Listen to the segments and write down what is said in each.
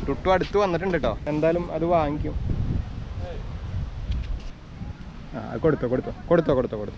ടുട്ടു അടുത്ത് വന്നിട്ടുണ്ട് കേട്ടോ എന്തായാലും അത് വാങ്ങിക്കും ആ അത് കൊടുത്തോ കൊടുത്തോ കൊടുത്തോ കൊടുത്തോ കൊടുത്തോ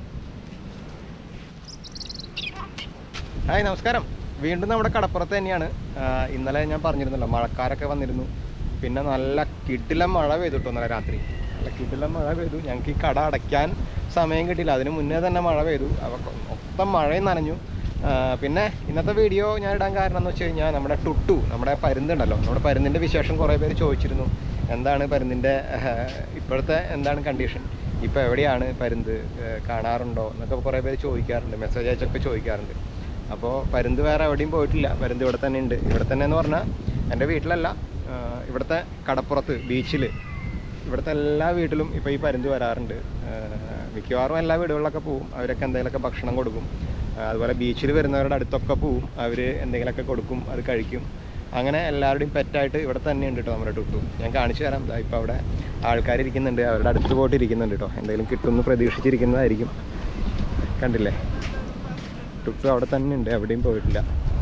ഹായ് നമസ്കാരം വീണ്ടും നമ്മുടെ കടപ്പുറത്ത് തന്നെയാണ് ആ, ഇന്നലെ ഞാൻ പറഞ്ഞിരുന്നല്ലോ മഴക്കാരൊക്കെ വന്നിരുന്നു പിന്നെ നല്ല കിടിലം മഴ പെയ്തു കേട്ടോ ഇന്നലെ രാത്രി നല്ല കിടിലം മഴ പെയ്തു ഞങ്ങൾക്ക് ഈ കട അടയ്ക്കാൻ സമയം കിട്ടിയില്ല അതിന് മുന്നേ തന്നെ മഴ പെയ്തു അപ്പോൾ മൊത്തം മഴയും നനഞ്ഞു ആ, പിന്നെ ഇന്നത്തെ വീഡിയോ ഞാൻ ഇടാൻ കാരണം എന്ന് വെച്ച് കഴിഞ്ഞാൽ നമ്മുടെ ടുട്ടു നമ്മുടെ പരുന്തുണ്ടല്ലോ നമ്മുടെ പരുന്തിൻ്റെ വിശേഷം കുറേ പേര് ചോദിച്ചിരുന്നു എന്താണ് പരുന്തിൻ്റെ ഇപ്പോഴത്തെ എന്താണ് കണ്ടീഷൻ ഇപ്പോൾ എവിടെയാണ് പരുന്ത് ആ, കാണാറുണ്ടോ എന്നൊക്കെ കുറേ പേര് ചോദിക്കാറുണ്ട് മെസ്സേജ് അയച്ചൊക്കെ ചോദിക്കാറുണ്ട് അപ്പോൾ പരുന്ത് വേറെ എവിടെയും പോയിട്ടില്ല പരുന്ത് ഇവിടെ തന്നെ ഉണ്ട് ഇവിടെ തന്നെ എന്ന് പറഞ്ഞാൽ എൻ്റെ വീട്ടിലല്ല ആ, ഇവിടുത്തെ കടപ്പുറത്ത് ബീച്ചിൽ ഇവിടുത്തെ എല്ലാ വീട്ടിലും ഇപ്പോൾ ഈ പരുന്ത് വരാറുണ്ട് ആ, മിക്കവാറും എല്ലാ വീടുകളിലൊക്കെ പോവും അവരൊക്കെ എന്തെങ്കിലുമൊക്കെ ഭക്ഷണം കൊടുക്കും ആ, അതുപോലെ ബീച്ചിൽ വരുന്നവരുടെ അടുത്തൊക്കെ പോവും അവർ എന്തെങ്കിലുമൊക്കെ കൊടുക്കും അത് കഴിക്കും അങ്ങനെ എല്ലാവരുടെയും പെറ്റായിട്ട് ഇവിടെ തന്നെ ഉണ്ട് കേട്ടോ നമ്മുടെ ടുട്ടു ഞാൻ കാണിച്ചു തരാം ദാ ഇപ്പോൾ അവിടെ ആൾക്കാർ ഇരിക്കുന്നുണ്ട് അവരുടെ അടുത്ത് പോയിട്ട് ഇരിക്കുന്നുണ്ട് കേട്ടോ എന്തെങ്കിലും കിട്ടുമെന്ന് പ്രതീക്ഷിച്ചിരിക്കുന്നതായിരിക്കും കണ്ടില്ലേ ടുട്ടു അവിടെ തന്നെ ഉണ്ട് എവിടെയും പോയിട്ടില്ല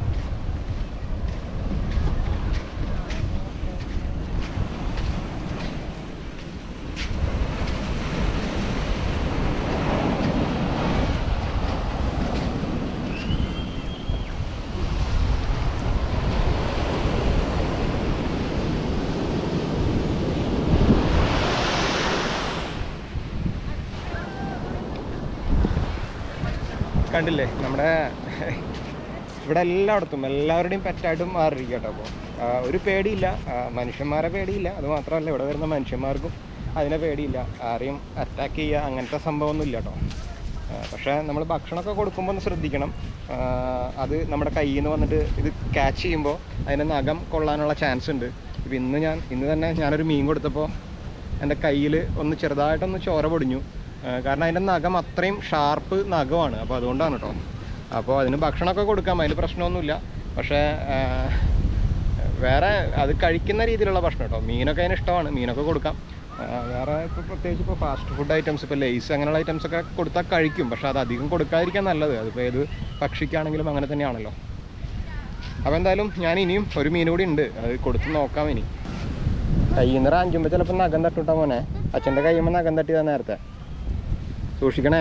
കണ്ടില്ലേ നമ്മുടെ ഇവിടെ എല്ലായിടത്തും എല്ലാവരുടെയും പെറ്റായിട്ടും മാറിയിരിക്കും കേട്ടോ അപ്പോൾ ഒരു പേടിയില്ല ആ, മനുഷ്യന്മാരെ പേടിയില്ല അത് മാത്രമല്ല ഇവിടെ വരുന്ന മനുഷ്യന്മാർക്കും അതിനെ പേടിയില്ല ആരെയും അറ്റാക്ക് ചെയ്യുക അങ്ങനത്തെ സംഭവമൊന്നും ഇല്ല കേട്ടോ ആ, പക്ഷേ നമ്മൾ ഭക്ഷണമൊക്കെ കൊടുക്കുമ്പോൾ ഒന്ന് ശ്രദ്ധിക്കണം ആ, അത് നമ്മുടെ കയ്യിൽ നിന്ന് വന്നിട്ട് ഇത് ക്യാച്ച് ചെയ്യുമ്പോൾ അതിൻ്റെ നഖം കൊള്ളാനുള്ള ചാൻസ് ഉണ്ട് ഇപ്പം ഇന്ന് ഞാൻ ഇന്ന് തന്നെ ഞാനൊരു മീൻ കൊടുത്തപ്പോൾ എൻ്റെ കയ്യിൽ ഒന്ന് ചെറുതായിട്ടൊന്ന് ചോര പൊടിഞ്ഞു ആ, കാരണം അതിൻ്റെ നഖം അത്രയും ഷാർപ്പ് നഖമാണ് അപ്പോൾ അതുകൊണ്ടാണ് കേട്ടോ അപ്പോൾ അതിന് ഭക്ഷണമൊക്കെ കൊടുക്കാം അതിന് പ്രശ്നമൊന്നുമില്ല പക്ഷേ ആ, വേറെ അത് കഴിക്കുന്ന രീതിയിലുള്ള ഭക്ഷണം കേട്ടോ മീനൊക്കെ അതിന് ഇഷ്ടമാണ് മീനൊക്കെ കൊടുക്കാം ആ, വേറെ ഇപ്പോൾ പ്രത്യേകിച്ച് ഇപ്പോൾ ഫാസ്റ്റ് ഫുഡ് ഐറ്റംസ് ഇപ്പോൾ ലേസ് അങ്ങനെയുള്ള ഐറ്റംസ് ഒക്കെ കൊടുത്താൽ കഴിക്കും പക്ഷേ അത് അധികം കൊടുക്കാതിരിക്കാൻ നല്ലത് അതിപ്പോൾ ഏത് പക്ഷിക്കാണെങ്കിലും അങ്ങനെ തന്നെയാണല്ലോ അപ്പോൾ എന്തായാലും ഞാൻ ഇനിയും ഒരു മീൻ കൂടി ഉണ്ട് അത് കൊടുത്ത് നോക്കാം ഇനി കയ്യിൽ നിന്ന് റാഞ്ചുമ്പോൾ ചിലപ്പോൾ നഖം തട്ടുട്ടാ മോനെ അച്ഛൻ്റെ കയ്യുമ്പോൾ നഖം തട്ടിയതാ നേരത്തെ സൂക്ഷിക്കണേ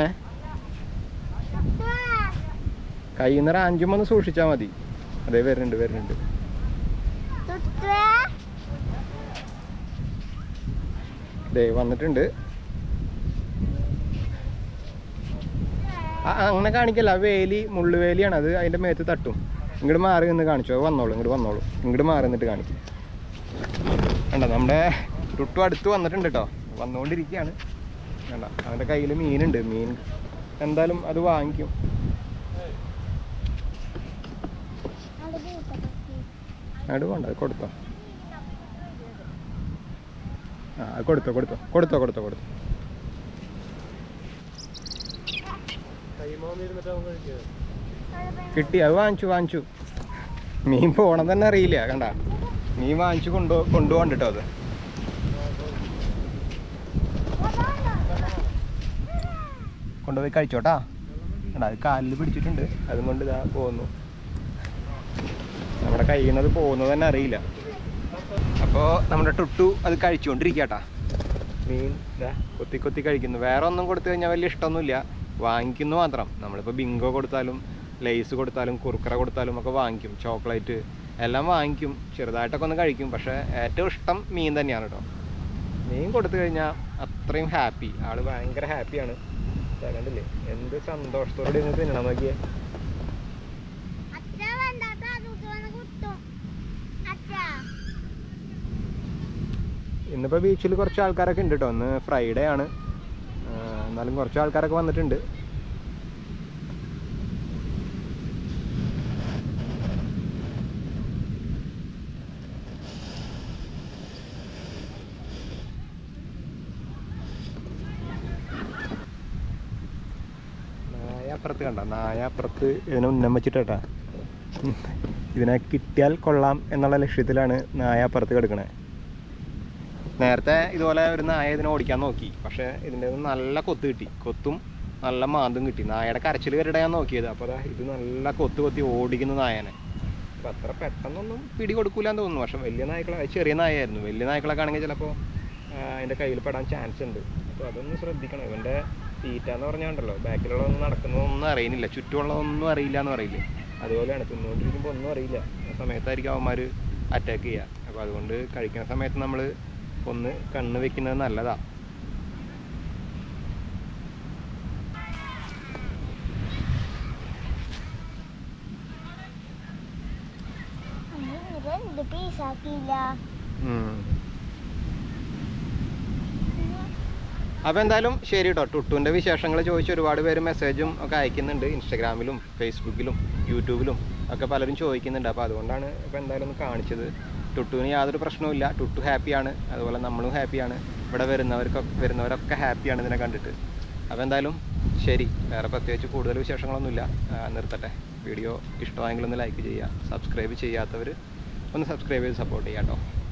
കയ്യിൽ നിന്ന് റാഞ്ചുമ്പോൾ ഒന്ന് സൂക്ഷിച്ചാൽ മതി അതേ വരുന്നുണ്ട് വരുന്നുണ്ട് ദേ വന്നിട്ടുണ്ട് ആ, അങ്ങനെ കാണിക്കല്ല ആ വേലി മുള്ളുവേലിയാണ് അത് അതിൻ്റെ മേത്ത് തട്ടും ഇങ്ങോട്ട് മാറി നിന്ന് കാണിച്ചു അത് വന്നോളൂ ഇങ്ങോട്ട് വന്നോളൂ ഇങ്ങോട്ട് മാറി നിന്നിട്ട് കാണിക്കും കണ്ട നമ്മുടെ ടുട്ടു അടുത്ത് വന്നിട്ടുണ്ട് കേട്ടോ വന്നുകൊണ്ടിരിക്കുകയാണ് വേണ്ട അവൻ്റെ കയ്യിൽ മീനുണ്ട് മീൻ എന്തായാലും അത് വാങ്ങിക്കും അങ്ങോട്ട് പോണ്ട അത് കൊടുത്തോ ആ അത് കൊടുത്തോ കൊടുത്തോ കൊടുത്തോ കൊടുത്തോ കൊടുത്തോ കിട്ടി അത് വാങ്ങിച്ചു വാങ്ങിച്ചു മീൻ പോണം തന്നെ അറിയില്ല കണ്ട മീൻ വാങ്ങിച്ചു കൊണ്ടു കൊണ്ടുപോകണ്ടിട്ടോ അത് കൊണ്ടുപോയി കഴിച്ചോട്ടാ കണ്ടാ അത് കാലിൽ പിടിച്ചിട്ടുണ്ട് അതും കൊണ്ട് ഇതാ പോകുന്നു നമ്മുടെ കയ്യിൽ നിന്ന് അത് പോകുന്നത് തന്നെ അറിയില്ല അപ്പോൾ നമ്മുടെ ടുട്ടു അത് കഴിച്ചുകൊണ്ടിരിക്കട്ടാ മീൻ ഇതാ കൊത്തി കൊത്തി കഴിക്കുന്നു വേറെ ഒന്നും കൊടുത്തു കഴിഞ്ഞാൽ വലിയ ഇഷ്ടമൊന്നുമില്ല വാങ്ങിക്കുന്നു മാത്രം നമ്മളിപ്പോൾ ബിങ്കോ കൊടുത്താലും ലേസ് കൊടുത്താലും കുറുക്കറ കൊടുത്താലും ഒക്കെ വാങ്ങിക്കും ചോക്ലേറ്റ് എല്ലാം വാങ്ങിക്കും ചെറുതായിട്ടൊക്കെ ഒന്ന് കഴിക്കും പക്ഷേ ഏറ്റവും ഇഷ്ടം മീൻ തന്നെയാണ് കേട്ടോ മീൻ കൊടുത്തു കഴിഞ്ഞാൽ അത്രയും ഹാപ്പി ആള് ഭയങ്കര ഹാപ്പിയാണ് ദാ കണ്ടില്ലേ എന്ത് സന്തോഷത്തോടെ ഇന്ന് തിന്നണം നോക്കിയേ അച്ഛ വേണ്ടാത്ത അതുകൊണ്ട് വന്ന് കുത്തും അച്ഛ ഇന്നിപ്പോൾ ബീച്ചിൽ കുറച്ച് ആൾക്കാരൊക്കെ ഉണ്ട് കേട്ടോ ഇന്ന് ഫ്രൈഡേ ആണ് ആ, എന്നാലും കുറച്ച് ആൾക്കാരൊക്കെ വന്നിട്ടുണ്ട് നായ അപ്പുറത്ത് കണ്ട നായ അപ്പുറത്ത് ഇതിനെ ഉന്നം വെച്ചിട്ടാ ഇതിനെ കിട്ടിയാൽ കൊള്ളാം എന്നുള്ള ലക്ഷ്യത്തിലാണ് നായ അപ്പുറത്ത് കിടക്കണേ നേരത്തെ ഇതുപോലെ ഒരു നായ ഇതിനെ ഓടിക്കാൻ നോക്കി പക്ഷേ ഇതിൻ്റെ നല്ല കൊത്ത് കിട്ടി കൊത്തും നല്ല മാന്തും കിട്ടി നായയുടെ കരച്ചിൽ വരടെ ഞാൻ നോക്കിയത് അപ്പോൾ ദാ ഇത് നല്ല കൊത്ത് കൊത്തി ഓടിക്കുന്ന നായനെ അപ്പോൾ അത്ര പെട്ടെന്നൊന്നും പിടി കൊടുക്കൂലെന്ന് തോന്നുന്നു പക്ഷെ വലിയ നായ്ക്കളെ അത് ചെറിയ നായായിരുന്നു വലിയ നായ്ക്കളൊക്കെ ആണെങ്കിൽ ചിലപ്പോൾ അതിൻ്റെ കയ്യിൽ പെടാൻ ചാൻസ് ഉണ്ട് അപ്പോൾ അതൊന്ന് ശ്രദ്ധിക്കണം ഇവൻ്റെ തീറ്റ എന്ന് പറഞ്ഞാണ്ടല്ലോ ബാക്കിലുള്ളതൊന്നും നടക്കുന്നതൊന്നും അറിയുന്നില്ല ചുറ്റുമുള്ളതൊന്നും അറിയില്ല എന്ന് പറയില്ലേ അതുപോലെയാണ് തിന്നുകൊണ്ടിരിക്കുമ്പോൾ ഒന്നും അറിയില്ല ആ സമയത്തായിരിക്കും അവന്മാർ അറ്റാക്ക് ചെയ്യുക അപ്പോൾ അതുകൊണ്ട് കഴിക്കുന്ന സമയത്ത് നമ്മൾ ഒന്ന് കണ്ണ് വെക്കുന്നത് നല്ലതാണ് അമ്മ ഇവരെന്ത് പീസാക്കിയില്ല അപ്പോൾ എന്തായാലും ശരി കേട്ടോ ടുട്ടുവിൻ്റെ വിശേഷങ്ങൾ ചോദിച്ച് ഒരുപാട് പേര് മെസ്സേജും ഒക്കെ അയക്കുന്നുണ്ട് ഇൻസ്റ്റഗ്രാമിലും ഫേസ്ബുക്കിലും യൂട്യൂബിലും ഒക്കെ പലരും ചോദിക്കുന്നുണ്ട് അപ്പോൾ അതുകൊണ്ടാണ് ഇപ്പോൾ എന്തായാലും ഒന്ന് കാണിച്ചത് ടുട്ടുവിന് യാതൊരു പ്രശ്നവുമില്ല ടുട്ടു ഹാപ്പിയാണ് അതുപോലെ നമ്മളും ഹാപ്പിയാണ് ഇവിടെ വരുന്നവർക്കൊക്കെ വരുന്നവരൊക്കെ ഹാപ്പിയാണ് ഇതിനെ കണ്ടിട്ട് അപ്പോൾ എന്തായാലും ശരി വേറെ പ്രത്യേകിച്ച് കൂടുതൽ വിശേഷങ്ങളൊന്നുമില്ല ആ, നിർത്തട്ടെ വീഡിയോ ഇഷ്ടമായെങ്കിൽ ഒന്ന് ലൈക്ക് ചെയ്യുക സബ്സ്ക്രൈബ് ചെയ്യാത്തവർ ഒന്ന് സബ്സ്ക്രൈബ് ചെയ്ത് സപ്പോർട്ട് ചെയ്യാം കേട്ടോ